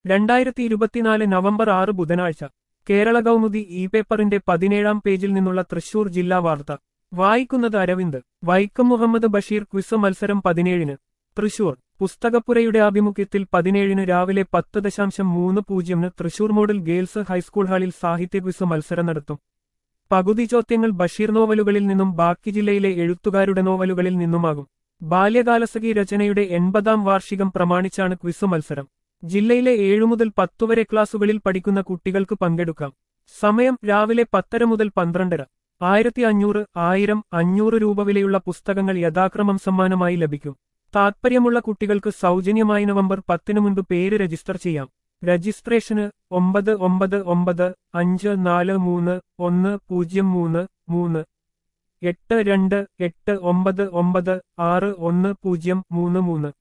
രണ്ടായിരത്തി ഇരുപത്തിനാല് നവംബർ ആറ് ബുധനാഴ്ച കേരള കൗമുദി ഇ പേപ്പറിന്റെ പതിനേഴാം പേജിൽ നിന്നുള്ള തൃശൂർ ജില്ലാ വാർത്ത വായിക്കുന്നത് അരവിന്ദ് വൈക്കം മുഹമ്മദ് ബഷീർ ക്വിസ് മത്സരം പതിനേഴിന് തൃശൂർ പുസ്തകപ്പുരയുടെ ആഭിമുഖ്യത്തിൽ പതിനേഴിന് രാവിലെ പത്ത് ദശാംശം മൂന്ന് പൂജ്യമിന് തൃശൂർ മോഡൽ ഗേൾസ് ഹൈസ്കൂൾ ഹാളിൽ സാഹിത്യ ക്വിസ് മത്സരം നടത്തും പകുതി ചോദ്യങ്ങൾ ബഷീർ നോവലുകളിൽ നിന്നും ബാക്കി ജില്ലയിലെ എഴുത്തുകാരുടെ നോവലുകളിൽ നിന്നുമാകും ബാല്യകാലസഖി രചനയുടെ എൺപതാം വാർഷികം പ്രമാണിച്ചാണ് ക്വിസ് മത്സരം ജില്ലയിലെ ഏഴു മുതൽ പത്തു വരെ ക്ലാസുകളിൽ പഠിക്കുന്ന കുട്ടികൾക്ക് പങ്കെടുക്കാം സമയം രാവിലെ പത്തര മുതൽ പന്ത്രണ്ടര ആയിരത്തി അഞ്ഞൂറ് ആയിരം അഞ്ഞൂറ് രൂപ വിലയുള്ള പുസ്തകങ്ങൾ യഥാക്രമം സമ്മാനമായി ലഭിക്കും താത്പര്യമുള്ള കുട്ടികൾക്ക് സൗജന്യമായി നവംബർ പത്തിനു മുൻപ് പേര് രജിസ്റ്റർ ചെയ്യാം രജിസ്ട്രേഷന് ഒമ്പത് ഒമ്പത് ഒമ്പത് അഞ്ച് നാല് മൂന്ന് ഒന്ന് പൂജ്യം മൂന്ന് മൂന്ന് എട്ട് രണ്ട് എട്ട് ഒമ്പത് ഒമ്പത് ആറ് ഒന്ന് പൂജ്യം മൂന്ന് മൂന്ന്